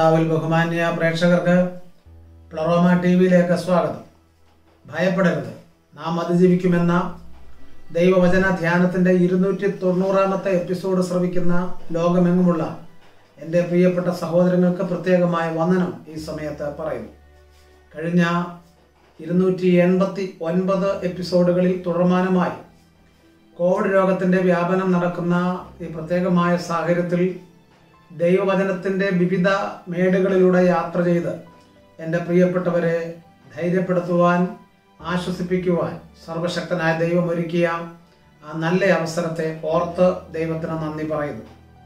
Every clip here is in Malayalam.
കർത്താവിൽ ബഹുമാന്യ പ്രേക്ഷകർക്ക് പ്ലറോമ ടി വിയിലേക്ക് സ്വാഗതം ഭയപ്പെടരുത് നാം അതിജീവിക്കുമെന്ന ദൈവവചന ധ്യാനത്തിന്റെ ഇരുന്നൂറ്റി തൊണ്ണൂറാമത്തെ എപ്പിസോഡ് ശ്രവിക്കുന്ന ലോകമെങ്ങുമുള്ള എൻ്റെ പ്രിയപ്പെട്ട സഹോദരങ്ങൾക്ക് പ്രത്യേകമായ വന്ദനം ഈ സമയത്ത് പറയുന്നു കഴിഞ്ഞ ഇരുന്നൂറ്റി എൺപത്തി ഒൻപത് എപ്പിസോഡുകളിൽ തുടർമാനമായി കോവിഡ് രോഗത്തിന്റെ വ്യാപനം നടക്കുന്ന ഈ പ്രത്യേകമായ സാഹചര്യത്തിൽ ദൈവവചനത്തിന്റെ വിവിധ മേടുകളിലൂടെ യാത്ര ചെയ്ത് എൻ്റെ പ്രിയപ്പെട്ടവരെ ധൈര്യപ്പെടുത്തുവാൻ ആശ്വസിപ്പിക്കുവാൻ സർവശക്തനായ ദൈവം ഒരുക്കിയ ആ നല്ല അവസരത്തെ ഓർത്ത് ദൈവത്തിന് നന്ദി പറയുന്നു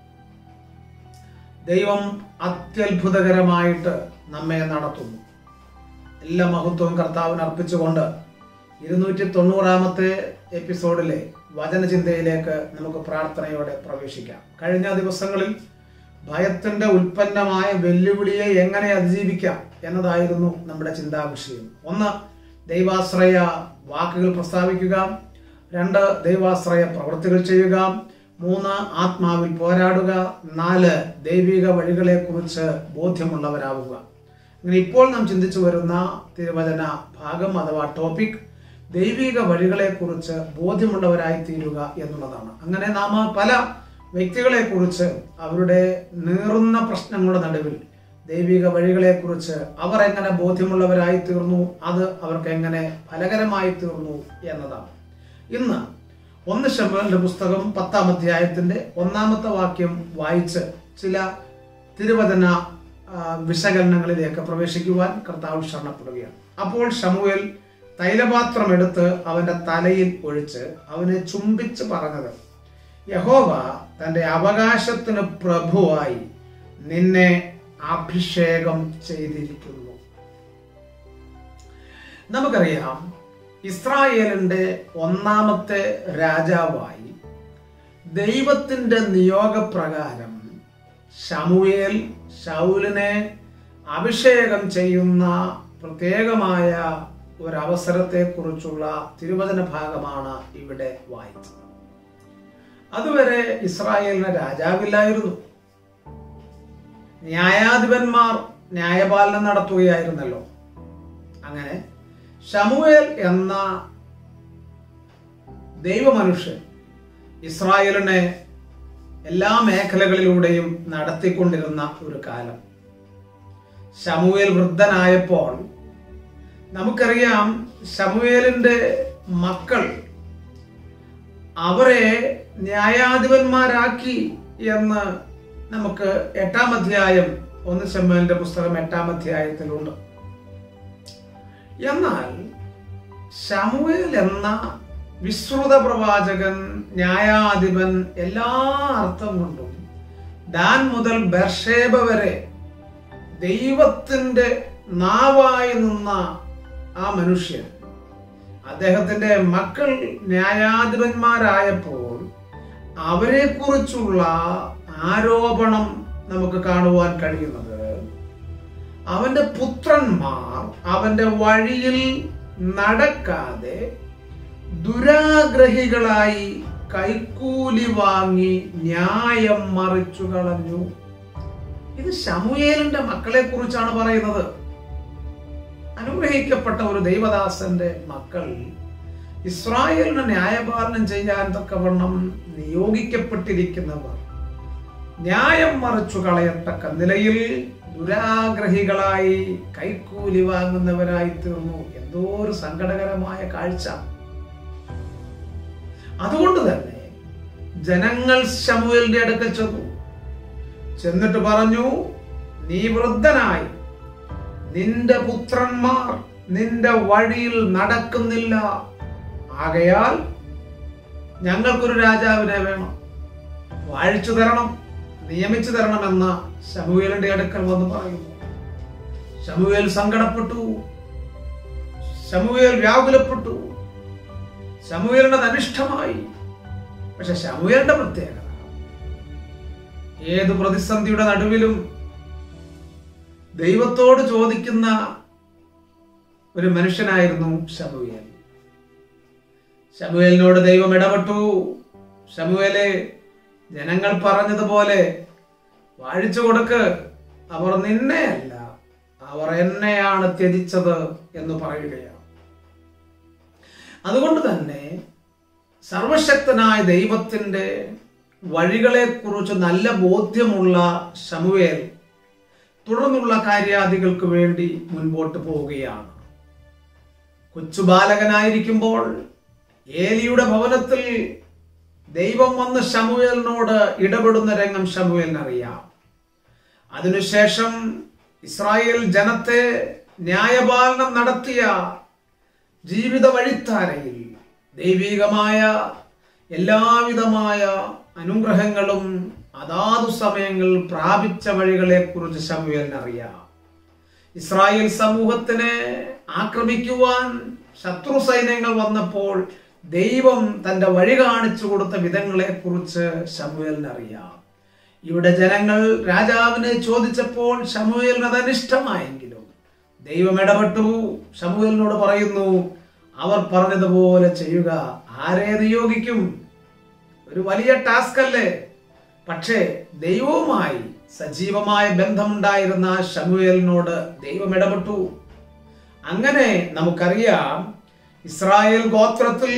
ദൈവം അത്യത്ഭുതകരമായിട്ട് നമ്മെ നടത്തുന്നു എല്ലാ മഹത്വവും കർത്താവിന് അർപ്പിച്ചുകൊണ്ട് ഇരുന്നൂറ്റി തൊണ്ണൂറാമത്തെ എപ്പിസോഡിലെ വചനചിന്തയിലേക്ക് നമുക്ക് പ്രാർത്ഥനയോടെ പ്രവേശിക്കാം കഴിഞ്ഞ ദിവസങ്ങളിൽ ഭയത്തിന്റെ ഉൽപ്പന്നമായ വെല്ലുവിളിയെ എങ്ങനെ അതിജീവിക്കാം എന്നതായിരുന്നു നമ്മുടെ ചിന്താ വിഷയം ഒന്ന് ദൈവാശ്രയ വാക്കുകൾ പ്രസ്താവിക്കുക രണ്ട് ദൈവാശ്രയ പ്രവൃത്തികൾ ചെയ്യുക മൂന്ന് ആത്മാവിൽ പോരാടുക നാല് ദൈവിക വഴികളെക്കുറിച്ച് ബോധ്യമുള്ളവരാവുക അങ്ങനെ ഇപ്പോൾ നാം ചിന്തിച്ചു വരുന്ന തിരുവചന ഭാഗം അഥവാ ടോപ്പിക് ദൈവിക വഴികളെക്കുറിച്ച് ബോധ്യമുള്ളവരായി തീരുക എന്നുള്ളതാണ് അങ്ങനെ നാം പല വ്യക്തികളെക്കുറിച്ച് അവരുടെ നീറുന്ന പ്രശ്നങ്ങളുടെ നടുവിൽ ദൈവിക വഴികളെക്കുറിച്ച് അവർ എങ്ങനെ ബോധ്യമുള്ളവരായി തീർന്നു അത് അവർക്ക് എങ്ങനെ ഫലകരമായി തീർന്നു എന്നതാണ് ഇന്ന് ഒന്ന് ശമ്പലിന്റെ പുസ്തകം പത്താം അധ്യായത്തിന്റെ ഒന്നാമത്തെ വാക്യം വായിച്ച് ചില തിരുവചന ആ, വിശകലനങ്ങളിലേക്ക് പ്രവേശിക്കുവാൻ കർത്താവ് ശരണപ്പെടുകയാണ് അപ്പോൾ ഷമുവേൽ തൈലപാത്രം എടുത്ത് അവന്റെ തലയിൽ ഒഴിച്ച് അവനെ ചുംബിച്ച് പറഞ്ഞത് യഹോവ തന്റെ അവകാശത്തിന് പ്രഭുവായി നിന്നെ അഭിഷേകം ചെയ്തിരിക്കുന്നു നമുക്കറിയാം ഇസ്രായേലിന്റെ ഒന്നാമത്തെ രാജാവായി ദൈവത്തിന്റെ നിയോഗപ്രകാരം ശമുവേൽ ശൗലിനെ അഭിഷേകം ചെയ്യുന്ന പ്രത്യേകമായ ഒരു അവസരത്തെക്കുറിച്ചുള്ള തിരുവചന ഭാഗമാണ് ഇവിടെ വായിച്ചത് അതുവരെ ഇസ്രായേലിന് രാജാവില്ലായിരുന്നു ന്യായാധിപന്മാർ ന്യായപാലനം നടത്തുകയായിരുന്നല്ലോ അങ്ങനെ ഷമുവേൽ എന്ന ദൈവമനുഷ്യൻ ഇസ്രായേലിനെ എല്ലാ മേഖലകളിലൂടെയും നടത്തിക്കൊണ്ടിരുന്ന ഒരു കാലം ഷമുവേൽ വൃദ്ധനായപ്പോൾ നമുക്കറിയാം ഷമുവേലിന്റെ മക്കൾ അവരെ ന്യായാധിപന്മാരാക്കി എന്ന് നമുക്ക് എട്ടാം അധ്യായം ഒന്ന് ശമ്മലിന്റെ പുസ്തകം എട്ടാം അധ്യായത്തിലുണ്ട് എന്നാൽ ശമുവേൽ എന്ന വിശ്രുത പ്രവാചകൻ ന്യായാധിപൻ എല്ലാ അർത്ഥം കൊണ്ടും ദാൻ മുതൽ ബർഷേബ വരെ ദൈവത്തിന്റെ നാവായി നിന്ന ആ മനുഷ്യൻ അദ്ദേഹത്തിന്റെ മക്കൾ ന്യായാധിപന്മാരായപ്പോൾ അവരെ കുറിച്ചുള്ള ആരോപണം നമുക്ക് കാണുവാൻ കഴിയുന്നത് അവന്റെ പുത്രന്മാർ അവന്റെ വഴിയിൽ നടക്കാതെ ദുരാഗ്രഹികളായി കൈക്കൂലി വാങ്ങി ന്യായം മറിച്ചു കളഞ്ഞു ഇത് ശമുയേലിന്റെ മക്കളെ കുറിച്ചാണ് പറയുന്നത് അനുഗ്രഹിക്കപ്പെട്ട ഒരു ദൈവദാസന്റെ മക്കൾ ഇസ്രായേലിന് ന്യായപാലനം ചെയ്യാൻ തക്കവണ്ണം നിയോഗിക്കപ്പെട്ടിരിക്കുന്നവർ ന്യായം മറിച്ചു കളയത്തക്ക നിലയിൽ ദുരാഗ്രഹികളായി കൈക്കൂലി വാങ്ങുന്നവരായി തീർന്നു എന്തോ ഒരു സങ്കടകരമായ കാഴ്ച അതുകൊണ്ട് തന്നെ ജനങ്ങൾ ശമുവേലിന്റെ അടുക്കൽ ചെന്നു ചെന്നിട്ട് പറഞ്ഞു നീ വൃദ്ധനായി നിന്റെ പുത്രന്മാർ നിന്റെ വഴിയിൽ നടക്കുന്നില്ല ആകയാൽ ഞങ്ങൾക്കൊരു രാജാവിനെ വേണം വാഴിച്ചു തരണം നിയമിച്ചു തരണമെന്ന് ശമുവേലിന്റെ അടുക്കൽ വന്ന് പറയുന്നു ശമുവേൽ സങ്കടപ്പെട്ടു ശമുവേൽ വ്യാകുലപ്പെട്ടു ശമുവേലിന് അത് അനിഷ്ടമായി പക്ഷെ ശമുവേലിന്റെ പ്രത്യേകത ഏത് പ്രതിസന്ധിയുടെ നടുവിലും ദൈവത്തോട് ചോദിക്കുന്ന ഒരു മനുഷ്യനായിരുന്നു ശമുവേൽ ശമുവേലിനോട് ദൈവം ഇടപെട്ടു ശമുവേലെ ജനങ്ങൾ പറഞ്ഞതുപോലെ വാഴിച്ചു കൊടുക്ക് അവർ നിന്നെയല്ല അവർ എന്നെയാണ് ത്യജിച്ചത് എന്ന് പറയുകയാണ് അതുകൊണ്ട് തന്നെ സർവശക്തനായ ദൈവത്തിൻ്റെ വഴികളെക്കുറിച്ച് നല്ല ബോധ്യമുള്ള ശമുവേൽ തുടർന്നുള്ള കാര്യാദികൾക്ക് വേണ്ടി മുൻപോട്ട് പോവുകയാണ് കൊച്ചു ബാലകനായിരിക്കുമ്പോൾ ഏലിയുടെ ഭവനത്തിൽ ദൈവം വന്ന് ശമുവേലിനോട് ഇടപെടുന്ന രംഗം ശമുവേലിനറിയാം അതിനുശേഷം ഇസ്രായേൽ ജനത്തെ ന്യായപാലനം നടത്തിയ ജീവിത വഴിത്താരയിൽ ദൈവികമായ എല്ലാവിധമായ അനുഗ്രഹങ്ങളും അതാതു സമയങ്ങളിൽ പ്രാപിച്ച വഴികളെക്കുറിച്ച് ശമുവേലിന് അറിയാം ഇസ്രായേൽ സമൂഹത്തിനെ ആക്രമിക്കുവാൻ ശത്രു സൈന്യങ്ങൾ വന്നപ്പോൾ ദൈവം തന്റെ വഴി കാണിച്ചു കൊടുത്ത വിധങ്ങളെക്കുറിച്ച് ശമുവേലിന് അറിയാം ഇവിടെ ജനങ്ങൾ രാജാവിനെ ചോദിച്ചപ്പോൾ ശമുവേലിന് അത് അനിഷ്ടമായെങ്കിലും ദൈവം ഇടപെട്ടു ശമുവേലിനോട് പറയുന്നു അവർ പറഞ്ഞതുപോലെ ചെയ്യുക ആരെ നിയോഗിക്കും ഒരു വലിയ ടാസ്ക് അല്ലേ പക്ഷേ ദൈവവുമായി സജീവമായ ബന്ധമുണ്ടായിരുന്ന ശമുവേലിനോട് ദൈവം ഇടപെട്ടു അങ്ങനെ നമുക്കറിയാം ഇസ്രായേൽ ഗോത്രത്തിൽ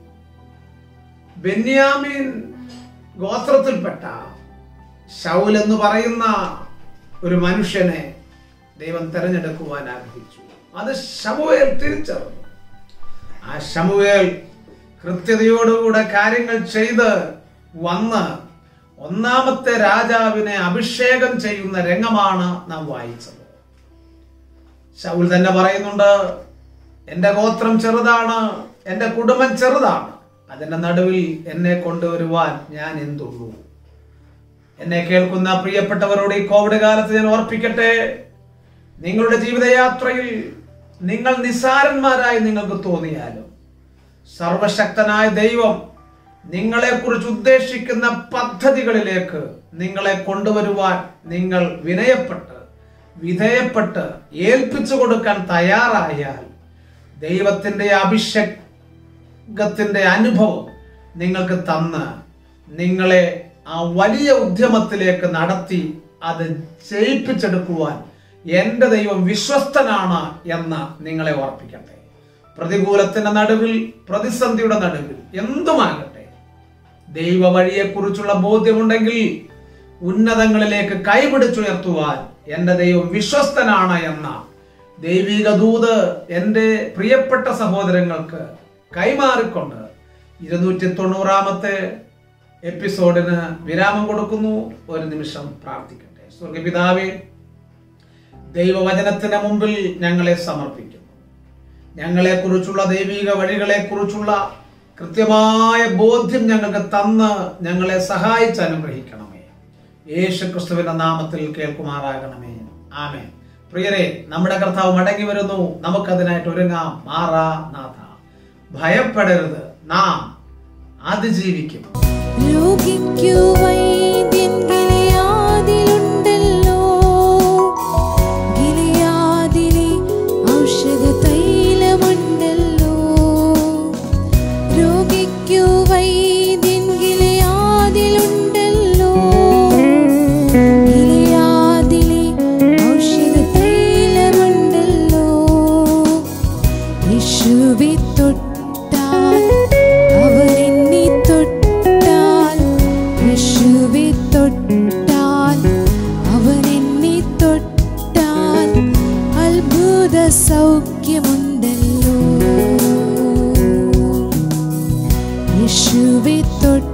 ബെന്യാമീൻ ഗോത്രത്തിൽപ്പെട്ട ഷൗൽ എന്ന് പറയുന്ന ഒരു മനുഷ്യനെ ദൈവം തെരഞ്ഞെടുക്കുവാൻ ആഗ്രഹിച്ചു അത് ശമുവേൽ തിരിച്ചറിഞ്ഞു ആ ശമുവേൽ കൃത്യതയോടുകൂടെ കാര്യങ്ങൾ ചെയ്ത് വന്ന് ഒന്നാമത്തെ രാജാവിനെ അഭിഷേകം ചെയ്യുന്ന രംഗമാണ് നാം വായിച്ചത് ശൗൽ തന്നെ പറയുന്നുണ്ട് എൻ്റെ ഗോത്രം ചെറുതാണ് എൻ്റെ കുടുംബം ചെറുതാണ് അതിൻ്റെ നടുവിൽ എന്നെ കൊണ്ടുവരുവാൻ ഞാൻ എന്തുള്ളൂ എന്നെ കേൾക്കുന്ന പ്രിയപ്പെട്ടവരോട് ഈ കോവിഡ് കാലത്ത് ഞാൻ ഓർപ്പിക്കട്ടെ നിങ്ങളുടെ ജീവിതയാത്രയിൽ നിങ്ങൾ നിസാരന്മാരായി നിങ്ങൾക്ക് തോന്നിയാലും സർവശക്തനായ ദൈവം നിങ്ങളെക്കുറിച്ച് ഉദ്ദേശിക്കുന്ന പദ്ധതികളിലേക്ക് നിങ്ങളെ കൊണ്ടുവരുവാൻ നിങ്ങൾ വിനയപ്പെട്ട് വിധേയപ്പെട്ട് ഏൽപ്പിച്ചു കൊടുക്കാൻ തയ്യാറായാൽ ദൈവത്തിൻ്റെ അഭിഷേകത്തിൻ്റെ അനുഭവം നിങ്ങൾക്ക് തന്ന് നിങ്ങളെ ആ വലിയ ഉദ്യമത്തിലേക്ക് നടത്തി അത് ജയിപ്പിച്ചെടുക്കുവാൻ എൻ്റെ ദൈവം വിശ്വസ്തനാണ് എന്ന് നിങ്ങളെ ഓർപ്പിക്കട്ടെ പ്രതികൂലത്തിന്റെ നടുവിൽ പ്രതിസന്ധിയുടെ നടുവിൽ എന്തുമാകട്ടെ ദൈവ വഴിയെക്കുറിച്ചുള്ള ബോധ്യമുണ്ടെങ്കിൽ ഉന്നതങ്ങളിലേക്ക് കൈപിടിച്ചുയർത്തുവാൻ എൻ്റെ ദൈവം വിശ്വസ്തനാണ് എന്ന ദൈവിക ദൂത് എൻ്റെ പ്രിയപ്പെട്ട സഹോദരങ്ങൾക്ക് കൈമാറിക്കൊണ്ട് ഇരുന്നൂറ്റി തൊണ്ണൂറാമത്തെ എപ്പിസോഡിന് വിരാമം കൊടുക്കുന്നു ഒരു നിമിഷം പ്രാർത്ഥിക്കട്ടെ സ്വർഗപിതാവേ ദൈവവചനത്തിന് മുമ്പിൽ ഞങ്ങളെ സമർപ്പിക്കുന്നു ഞങ്ങളെക്കുറിച്ചുള്ള ദൈവിക വഴികളെക്കുറിച്ചുള്ള കൃത്യമായ ബോധ്യം ഞങ്ങൾക്ക് തന്ന് ഞങ്ങളെ സഹായിച്ച് അനുഗ്രഹിക്കണമേ യേശു ക്രിസ്തുവിന്റെ നാമത്തിൽ കേൾക്കുമാറാകണമേ ആമേ പ്രിയരെ നമ്മുടെ കർത്താവ് മടങ്ങി വരുന്നു നമുക്കതിനായിട്ട് ഒരുങ്ങാം മാറാ നാഥ ഭയപ്പെടരുത് നാം അതിജീവിക്കും രോഗിക്കു വൈദ്യൻ ഗിലിയാദിലുണ്ടല്ലോ ഗിലിയാദിലെ ഔഷധ തൈലമുണ്ടല്ലോ രോഗിക്കു വൈദ്യൻ ഗിലിയാദിലുണ്ടല്ലോ ഗിലിയാദിലെ ഔഷധ തൈലമുണ്ടല്ലോ യേശുവെ തൊട്ടാൽ അവരെന്നെ തൊട്ടാൽ യേശുവെ തൊട്ടാൽ അവരെന്നെ തൊട്ടാൽ അത്ഭുത സൗഖ്യമുണ്ടല്ലോ യേശുവെ തൊട്ടാൽ